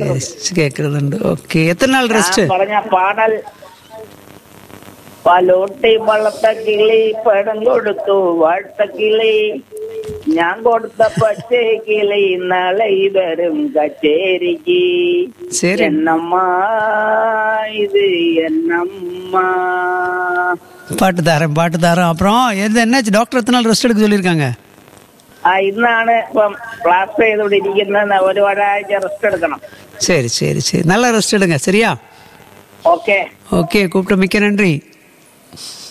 കേൾക്കുന്നുണ്ട് ഓക്കെ എത്ര നാൾ റെസ്റ്റ് ഞാൻ പറഞ്ഞ പാടൽ പലോട്ടി വളർത്ത കിളി പഴം കൊടുത്തു വാഴ്ത്ത കിളി ഞാൻ കൊടുത്ത പച്ചേ കിളി നാളെ വരും കച്ചേരിക്ക് ശരി. എന്നമ്മ ഇത് എന്നമ്മ பாட்டு தரேன் பாட்டு தரேன் அப்புறம் எது என்னாச்சு டாக்டர் எத்தனை நாள் ரெஸ்ட் எடுக்க சொல்லியிருக்காங்க ആ ഇന്നാണ് ഇപ്പം ക്ലാസ് ചെയ്തോണ്ടിരിക്കുന്നത് ഒരു ഒരാഴ്ച റെസ്റ്റ് എടുക്കണം சரி சரி சரி நல்லா ரெஸ்ட் எடுங்க சரியா ഓക്കെ ஓகே கூப்பிட்ட மிக்க நன்றி